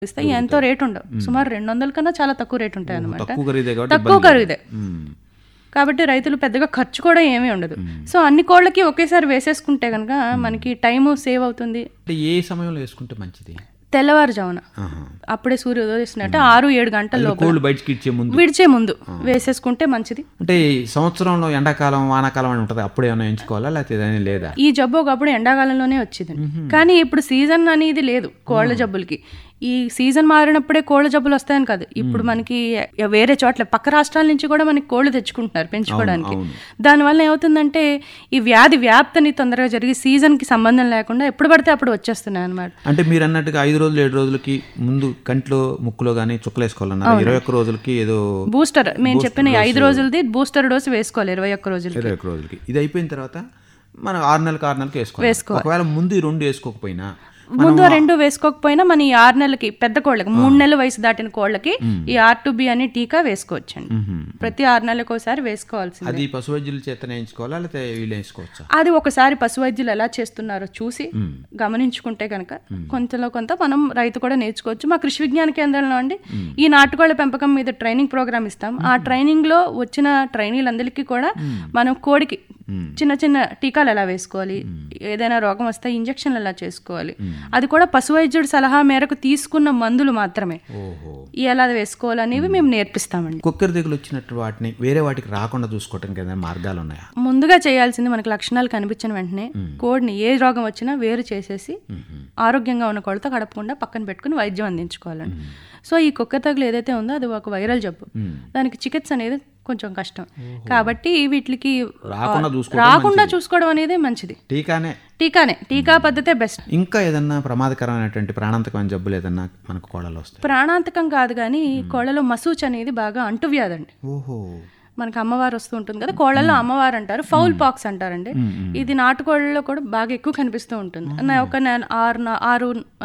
ఇస్తే ఎంతో రేట్ ఉండవు సుమారు రెండు వందల కన్నా చాలా తక్కువ రేట్ ఉంటాయి అనమాట తక్కువ ఖరీదే కాబట్టి తక్కువ ఇబ్బంది లేదు. ఖరీదే మ్మ్. కాబట్టి రైతులు పెద్దగా ఖర్చు కూడా ఏమీ ఉండదు సో అన్ని కోళ్ళకి ఒకేసారి వేసేసుకుంటే కనుక మనకి టైము సేవ్ అవుతుంది అంటే ఏ సమయంలో వేసుకుంటే మంచిది తెల్లవారుజామున ఆహా. అప్పుడే సూర్య ఉదయిస్తున్నట్టు ఆరు ఏడు గంటల లోపల కోళ్ళు బయటికి ఇచ్చే ముందు విడిచే ముందు వేసేసుకుంటే మంచిది అంటే ఈ సంవత్సరంలో ఎండాకాలం వానాకాలం అని ఉంటుంది అప్పుడు ఏమైనా ఎంచుకోవాలా లేకపోతే ఏదైనా లేదా ఈ జబ్బు ఒకప్పుడు ఎండాకాలంలోనే వచ్చేది కానీ ఇప్పుడు సీజన్ అనేది లేదు కోళ్ళ జబ్బులకి ఈ సీజన్ మారినప్పుడే కోళ్ళ జబ్బులు వస్తాయని కాదు ఇప్పుడు మనకి వేరే చోట్ల పక్క రాష్ట్రాల నుంచి కూడా మనకి కోళ్ళు తెచ్చుకుంటున్నారు పెంచుకోవడానికి దానివల్ల ఏమవుతుందంటే ఈ వ్యాధి వ్యాప్తిని తొందరగా జరిగి season కి సంబంధం లేకుండా ఎప్పుడు పడితే అప్పుడు వచ్చేస్తున్నాయి అనమాట అంటే మీరు అన్నట్టుగా ఐదు రోజులు ఏడు రోజులకి ముందు కంట్లో ముక్కులో కానీ చుక్కలు వేసుకోవాలన్నారు ఇరవై ఒక్క రోజులకి ఏదో బూస్టర్ మేము చెప్పిన ఈ ఐదు రోజులది బూస్టర్ డోస్ వేసుకోవాలి ఇరవై ఒక్క రోజులు ఇరవై ఒక్క రోజులకి ఇది అయిపోయిన తర్వాత మనం ఆరు నెలలకు ఆరు నెలలకు వేసుకోవాలి ఒకవేళ ముందు ఈ రెండు వేసుకోకపోయినా ముందు ఆ రెండు వేసుకోకపోయినా మన ఈ ఆరు నెలలకి పెద్ద కోళ్ళకి మూడు నెలల వయసు దాటిన కోళ్ళకి ఈ ఆర్ టు బి అనే టీకా వేసుకోవచ్చండి మ్మ్. ప్రతి ఆరు నెలలకు ఒకసారి వేసుకోవాల్సింది అది పశు వైద్యుల చేతనే వేయించుకోవాలా లేకపోతే వీళ్ళు వేయించుకోవచ్చా అది ఒకసారి పశు వైద్యులు ఎలా చేస్తున్నారో చూసి గమనించుకుంటే కనుక కొంతలో కొంత మనం రైతు కూడా నేర్చుకోవచ్చు మా కృషి విజ్ఞాన కేంద్రంలో అండి ఈ నాటుకోళ్ల పెంపకం మీద ట్రైనింగ్ ప్రోగ్రామ్ ఇస్తాం ఆ ట్రైనింగ్ లో వచ్చిన ట్రైనీలందరికీ కూడా మనం కోడికి చిన్న చిన్న టీకాలు ఎలా వేసుకోవాలి ఏదైనా రోగం వస్తే ఇంజక్షన్లు ఎలా చేసుకోవాలి అది కూడా పశు వైద్యుడి సలహా మేరకు తీసుకున్న మందులు మాత్రమే ఓహో ఎలా వేసుకోవాలనేవి మేము నేర్పిస్తామండి కుక్కర్ దిగులు వచ్చినట్టు వాటిని వేరే వాటికి రాకుండా చూసుకోవటానికి ఏదైనా మార్గాలు ఉన్నాయా ముందుగా చేయాల్సింది మనకి లక్షణాలు కనిపించిన వెంటనే కోడిని ఏ రోగం వచ్చినా వేరు చేసేసి ఆరోగ్యంగా ఉన్న కోళ్ళతో కడపకుండా పక్కన పెట్టుకుని వైద్యం అందించుకోవాలండి సో ఈ కుక్క తగులు ఏదైతే ఉందో అది ఒక వైరల్ జబ్బు దానికి చికిత్స అనేది కొంచెం కష్టం కాబట్టి వీటికి రాకుండా చూసుకోవడం రాకుండా చూసుకోవడం అనేది మంచిది టీకానే టీకానే టీకా పద్ధతే బెస్ట్ ఇంకా ఏదన్నా ప్రమాదకరమైనటువంటి ప్రాణాంతకమైన జబ్బులు ఏదన్నా మనకు కోడలు వస్తాయి ప్రాణాంతకం కాదు కానీ కోళ్ళలో మసూచ్ అనేది బాగా అంటువ్యాధండి ఓహో మనకి అమ్మవారు వస్తూ ఉంటుంది కదా కోళ్ళల్లో అమ్మవారు అంటారు ఫౌల్ పాక్స్ అంటారండి ఇది నాటుకోళ్ళలో కూడా బాగా ఎక్కువ కనిపిస్తూ ఉంటుంది నా- ఒక నెల ఆరు నా- ఆరు ఆ,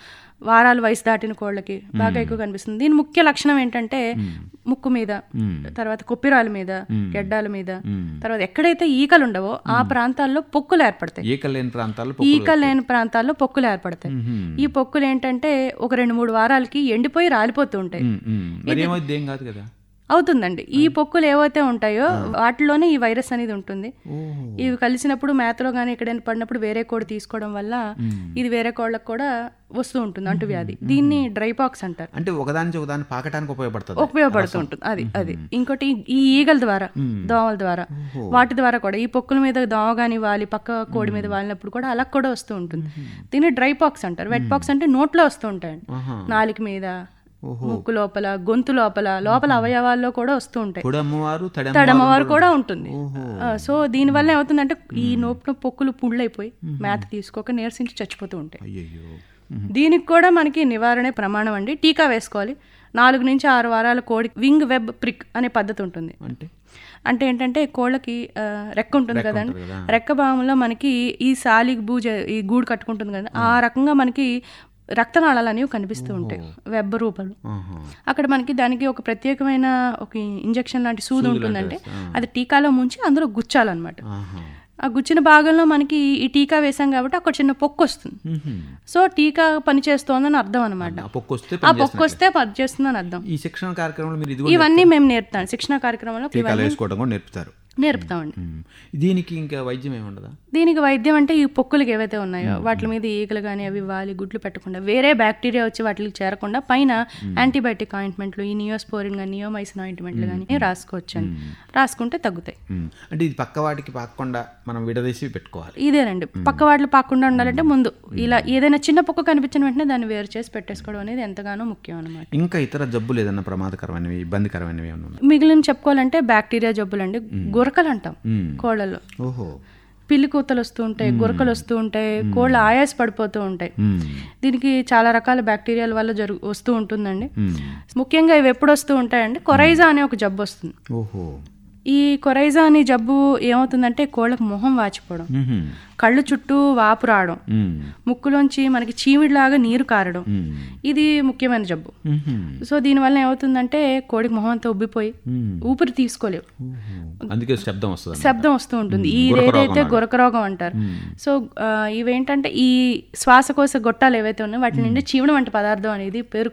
వారాల వయసు దాటిన కోళ్ళకి బాగా ఎక్కువ కనిపిస్తుంది దీని ముఖ్య లక్షణం ఏంటంటే ముక్కు మీద తర్వాత కొప్పిరాల మీద గెడ్డాల మీద తర్వాత ఎక్కడైతే ఈకలు ఉండవో ఆ ప్రాంతాల్లో పొక్కులు ఏర్పడతాయి ఈకలు లేని ప్రాంతాల్లో ఈకలు లేని ప్రాంతాల్లో పొక్కులు ఏర్పడతాయి ఈ పొక్కులు ఏంటంటే ఒక రెండు మూడు వారాలకి ఎండిపోయి రాలిపోతూ ఉంటాయి ఉమ్, ఉమ్. మరి ఏమైంది ఏం కాదు కదా అవుతుందండి ఈ పొక్కులు ఏవైతే ఉంటాయో వాటిలోనే ఈ వైరస్ అనేది ఉంటుంది ఓహో ఇవి కలిసినప్పుడు మేతలో కానీ ఎక్కడైనా పడినప్పుడు వేరే కోడి తీసుకోవడం వల్ల ఇది వేరే కోళ్ళకు కూడా వస్తూ ఉంటుంది అంటు వ్యాధి దీన్ని డ్రై పాక్స్ అంటారు అంటే ఒకదాని నుంచి ఒకదాన్ని పాకటానికి ఉపయోగపడుతుంది ఉపయోగపడుతూ ఉంటుంది అది అది ఇంకోటి ఈ ఈగల ద్వారా దోమల ద్వారా వాటి ద్వారా కూడా ఈ పొక్కుల మీద దోమ కానీ వాలి పక్క కోడి మీద వాలినప్పుడు కూడా అలా కూడా వస్తూ ఉంటుంది దీన్ని డ్రై పాక్స్ అంటారు వెట్ పాక్స్ అంటే నోట్లో వస్తూ ఉంటాయండి ఆహా. నాలుక మీద ముక్కు లోపల గొంతు లోపల లోపల అవయవాల్లో కూడా వస్తూ ఉంటాయి పొడి అమ్మవారు తడి తడమవారు కూడా ఉంటుంది ఆ, సో దీనివల్ల ఏమవుతుందంటే ఈ నోపు పొక్కులు పుండ్లైపోయి మేత తీసుకోక నీరసించి చచ్చిపోతూ ఉంటాయి అయ్యయ్యో దీనికి కూడా మనకి నివారణే ప్రమాణం అండి టీకా వేసుకోవాలి నాలుగు నుంచి ఆరు వారాల కోడి వింగ్ వెబ్ ప్రిక్ అనే పద్ధతి ఉంటుంది అంటే అంటే ఏంటంటే కోళ్ళకి ఆ, రెక్క ఉంటుంది కదండి ఉంటుంది కదా. రెక్క భాగంలో మనకి ఈ సాలి బూజ ఈ గూడు కట్టుకుంటుంది కదా ఆ రకంగా మనకి రక్తనాళాలు అనేవి కనిపిస్తూ ఉంటాయి వెబ్ రూపంలో ఆహా. అక్కడ మనకి దానికి ఒక ప్రత్యేకమైన ఒక ఇంజెక్షన్ లాంటి సూది ఉంటుందంటే అది టీకాలో ముంచి అందులో గుచ్చాలన్నమాట ఆహా. ఆ గుచ్చిన భాగంలో మనకి ఈ టీకా వేసాం కాబట్టి అక్కడ చిన్న పొక్కు వస్తుంది మ్మ్హ్మ్. సో టీకా పనిచేస్తోందని అర్థం అనమాట ఆ పొక్కు వస్తే ఆ పొక్కు వస్తే పనిచేస్తుందని అర్థం ఈ శిక్షణ కార్యక్రమంలో మీరు ఇదిగో ఇవన్నీ మేము నేర్పుతాం శిక్షణ కార్యక్రమంలో టీకాలు వేసుకోవడం కూడా నేర్పుతారు నేర్పుతామండి మ్మ్. దీనికి ఇంకా వైద్యం ఏమి ఉండదా దీనికి వైద్యం అంటే ఈ పొక్కులకి ఏవైతే ఉన్నాయో వాటి మీద ఈగలు కానీ అవి వాలి గుడ్లు పెట్టకుండా వేరే బ్యాక్టీరియా వచ్చి వాటికి చేరకుండా పైన యాంటీబయాటిక్ ఆయింట్మెంట్లు ఈ నియోస్పోరిన్ కానీ నియోమైసిన్ ఆయింట్మెంట్లు కానీ రాసుకోవచ్చండి రాసుకుంటే తగ్గుతాయి మ్మ్. అంటే ఇది పక్క వాటికి పాకకుండా మనం విడదీసి పెట్టుకోవాలి ఇదేనండి పక్క వాటిలో పాకుండా ఉండాలంటే ముందు ఇలా ఏదైనా చిన్న పొక్క కనిపించిన వెంటనే దాన్ని వేరు చేసి పెట్టేసుకోవడం అనేది ఎంతగానో ముఖ్యం అనమాట ఇంకా ఇతర జబ్బులు ఏదన్నా ప్రమాదకరమైనవి ఇబ్బందికరమైనవి ఏమన్నా ఉన్నాయి మిగిలిన చెప్పుకోవాలంటే బ్యాక్టీరియా జబ్బులండి గురకలు అంటాం మ్మ్. కోళ్ళలో ఓహో పిల్లి కూతలు వస్తూ ఉంటాయి గురకలు వస్తూ ఉంటాయి కోళ్ళు ఆయాస పడిపోతూ ఉంటాయి మ్మ్. దీనికి చాలా రకాల బ్యాక్టీరియాల వల్ల జరుగు వస్తూ ఉంటుందండి మ్మ్. ముఖ్యంగా ఇవి ఎప్పుడు వస్తూ ఉంటాయంటే కొరైజా అనే ఒక జబ్బు వస్తుంది ఓహో ఈ కొరైజా అనే జబ్బు ఏమవుతుందంటే కోళ్ళకు మొహం వాచిపోవడం మ్మ్హ్మ్. కళ్ళు చుట్టూ వాపు రావడం మ్మ్. ముక్కులోంచి మనకి చీమిడిలాగా నీరు కారడం మ్మ్. ఇది ముఖ్యమైన జబ్బు మ్మ్హ్మ్. సో దీనివల్ల ఏమవుతుందంటే కోడికి మొహం అంతా ఉబ్బిపోయి మ్మ్. ఊపిరి తీసుకోలేవు ఓహో. అందుకే శబ్దం వస్తుంది శబ్దం వస్తూ ఉంటుంది ఈ ఏదైతే గురక రోగం అంటారు సో ఆ, ఇవేంటంటే ఈ శ్వాసకోశ గొట్టాలు ఏవైతే ఉన్నాయో వాటి నుండి చీవడం వంటి పదార్థం అనేది పేరు